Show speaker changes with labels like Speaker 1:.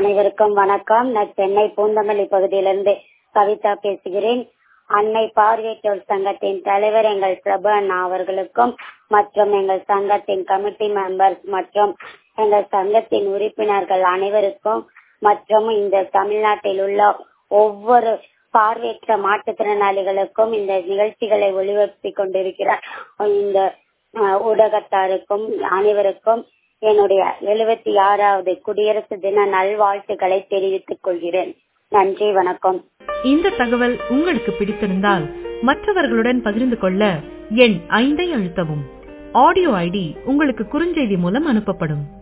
Speaker 1: அனைவருக்கும் வணக்கம் நான் சென்னை பூந்தமல்லி பகுதியிலிருந்து கவிதா பேசுகிறேன் அன்னை பார்வையற்றோர் சங்கத்தின் தலைவர் எங்கள் பிரபு அண்ணா அவர்களுக்கும் மற்றும் எங்கள் சங்கத்தின் கமிட்டி மெம்பர்ஸ் மற்றும் எங்கள் சங்கத்தின் உறுப்பினர்கள் அனைவருக்கும் மற்றும் இந்த தமிழ்நாட்டில் உள்ள ஒவ்வொரு பார்வையற்ற மாற்றுத்திறனாளிகளுக்கும் இந்த நிகழ்ச்சிகளை ஒளிபரப்பிக் கொண்டிருக்கிற இந்த அஹ், ஊடகத்தாருக்கும் அனைவருக்கும் என்னுடைய எழுபத்தி ஆறாவது குடியரசு தின நல்வாழ்த்துக்களை தெரிவித்துக் கொள்கிறேன் நன்றி வணக்கம்
Speaker 2: இந்த தகவல் உங்களுக்கு பிடித்திருந்தால் மற்றவர்களுடன் பகிர்ந்து கொள்ள எண் ஐந்தை அழுத்தவும் ஆடியோ ஐடி உங்களுக்கு குறுஞ்செய்தி மூலம் அனுப்பப்படும்